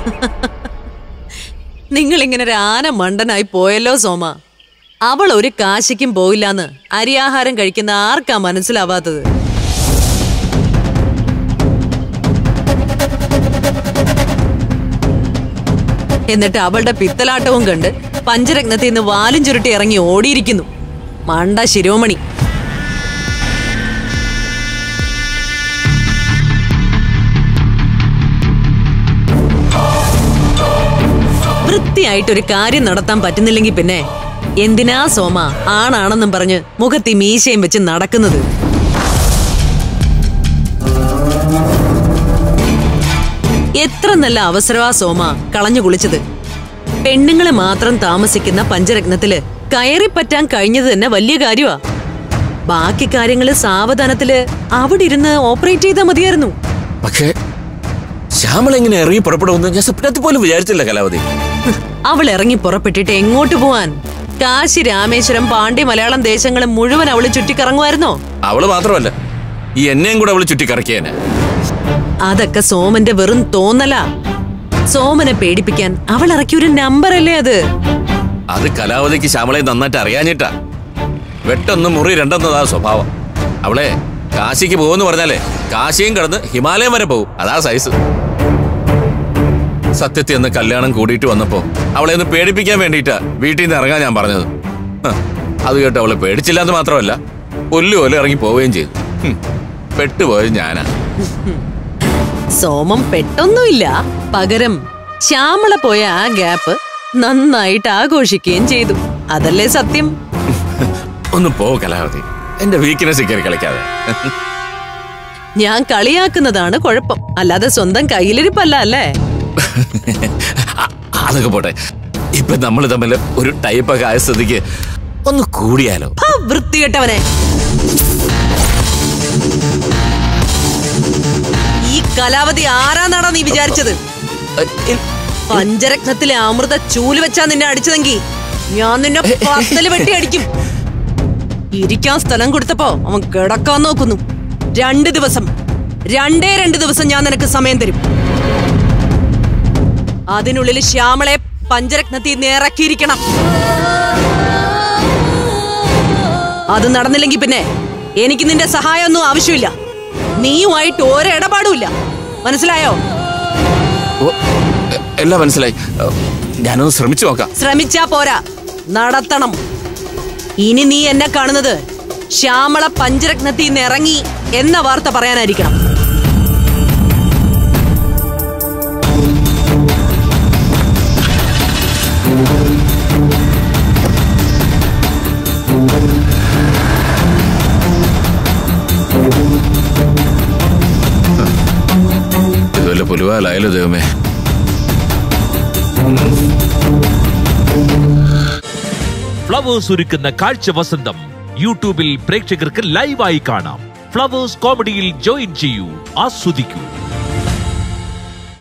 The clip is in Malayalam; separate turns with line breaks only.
നിങ്ങൾ ഇങ്ങനെ ഒരു ആന മണ്ടനായി പോയല്ലോ സോമ അവൾ ഒരു കാശിക്കും പോയില്ലാന്ന് അരിയാഹാരം കഴിക്കുന്ന ആർക്കാ മനസ്സിലാവാത്തത് എന്നിട്ട് അവളുടെ പിത്തലാട്ടവും കണ്ട് പഞ്ചരത്നത്തിൽ നിന്ന് വാലും ചുരുട്ടി ഇറങ്ങി ഓടിയിരിക്കുന്നു മണ്ട ശിരോമണി വൃത്തിയായിട്ടൊരു കാര്യം നടത്താൻ പറ്റുന്നില്ലെങ്കിൽ പിന്നെ എന്തിനാ സോമ ആണാണെന്നും പറഞ്ഞ് മുഖത്തി മീശയും വെച്ച് നടക്കുന്നത് എത്ര നല്ല അവസരമാ സോമ കളഞ്ഞു കുളിച്ചത് പെണ്ണുങ്ങള് മാത്രം താമസിക്കുന്ന പഞ്ചരത്നത്തില് കയറി പറ്റാൻ കഴിഞ്ഞത് തന്നെ വലിയ കാര്യമാ ബാക്കി കാര്യങ്ങള് സാവധാനത്തില് അവിടെ ഇരുന്ന് ഓപ്പറേറ്റ് ചെയ്താൽ മതിയായിരുന്നു
പക്ഷേ ശ്യാമള എങ്ങനെ ഇറങ്ങി പുറപ്പെടുമെന്ന് ഞാൻ സ്വപ്നത്തിൽ പോലും വിചാരിച്ചില്ല കലാവതി
അവൾ ഇറങ്ങി പുറപ്പെട്ടിട്ട് എങ്ങോട്ട് പോവാൻ കാശി രാമേശ്വരം പാണ്ഡ്യ മലയാളം ദേശങ്ങൾ മുഴുവൻ അവള് ചുറ്റിക്കറങ്ങുമായിരുന്നോ
അവള് മാത്രമല്ല ഈ എന്നെയും കൂടെ അവള് ചുറ്റിക്കറക്കിയേനെ
അതൊക്കെ സോമന്റെ വെറും തോന്നല സോമനെ പേടിപ്പിക്കാൻ അവൾ ഇറക്കിയ ഒരു നമ്പർ അല്ലേ അത്
അത് കലാവതിക്ക് ശ്യാമളയെ നന്നായിട്ട് അറിയാഞ്ഞിട്ടാ വെട്ടൊന്ന് മുറി രണ്ടെന്നതാ സ്വഭാവം അവളെ കാശിക്ക് പോകുമെന്ന് പറഞ്ഞാലേ കാശിയും കടന്ന് ഹിമാലയം വരെ പോകും അതാ സൈസ് സത്യത്തിൽ ഒന്ന് കല്യാണം കൂടിയിട്ട് വന്നപ്പോ അവളെ ഒന്ന് പേടിപ്പിക്കാൻ വേണ്ടിയിട്ടാ വീട്ടിൽ നിന്ന് ഇറങ്ങാൻ ഞാൻ പറഞ്ഞത് ഹ്, അത് കേട്ട് അവളെ പേടിച്ചില്ല എന്ന് മാത്രമല്ല പുല്ല് പോലെ ഇറങ്ങി പോവുകയും ചെയ്തു ഹും, പെട്ടുപോയത് ഞാനാ
സോമം പെട്ടൊന്നുമില്ല പകരം ശ്യാമള പോയ ആ ഗ്യാപ്പ് നന്നായിട്ട് ആഘോഷിക്കുകയും ചെയ്തു അതല്ലേ സത്യം
ഒന്ന് പോ കലാവതി എന്റെ വീക്ക്നെസ് കയറി കളിക്കാതെ
ഞാൻ കളിയാക്കുന്നതാണ് കുഴപ്പം അല്ലാതെ സ്വന്തം കയ്യിലിരിപ്പല്ല അല്ലേ
അ- അതൊക്കെ പോട്ടെ ഇപ്പൊ നമ്മൾ തമ്മിൽ ഒരു ടൈപ്പൊക്കെ ആയ സ്ഥിതിക്ക് ഒന്ന് കൂടിയാലോ
ഹാ, വൃത്തികെട്ടവനെ ഈ കലാവധി ആരാന്നാടാ നീ വിചാരിച്ചത്
അ, ഇ-
പഞ്ചരത്നത്തിലെ അമൃത ചൂല് വെച്ചാ നിന്നെ അടിച്ചതെങ്കി ഞാൻ നിന്നെ പത്തല് വെട്ടി അടിക്കും ഇരിക്കാൻ സ്ഥലം കൊടുത്തപ്പോ അവൻ കിടക്കാൻ നോക്കുന്നു രണ്ട് ദിവസം രണ്ടേ രണ്ട് ദിവസം ഞാൻ നിനക്ക് സമയം തരും അതിനുള്ളിൽ ശ്യാമളെ പഞ്ചരത്നത്തിൽ നിന്ന് ഇറക്കിയിരിക്കണം അത് നടന്നില്ലെങ്കിൽ പിന്നെ എനിക്ക് നിന്റെ സഹായമൊന്നും ആവശ്യമില്ല നീയുമായിട്ട് ഒരിടപാടുമില്ല മനസ്സിലായോ
ഓ, എ- എല്ലാം മനസ്സിലായി അ, ഞാനൊന്ന് ശ്രമിച്ചു നോക്കാം
ശ്രമിച്ചാ പോരാ നടത്തണം ഇനി നീ എന്നെ കാണുന്നത് ശ്യാമള പഞ്ചരത്നത്തിൽ നിന്ന് ഇറങ്ങി എന്ന വാർത്ത പറയാനായിരിക്കണം
ഇതുവല്ല പുലുവാലായാലോ ദൈവമേ
ഫ്ലവേഴ്സ് ഒരുക്കുന്ന കാഴ്ച വസന്തം യൂട്യൂബിൽ പ്രേക്ഷകർക്ക് ലൈവായി കാണാം ഫ്ലവേഴ്സ് കോമഡിയിൽ ജോയിൻ ചെയ്യൂ ആസ്വദിക്കൂ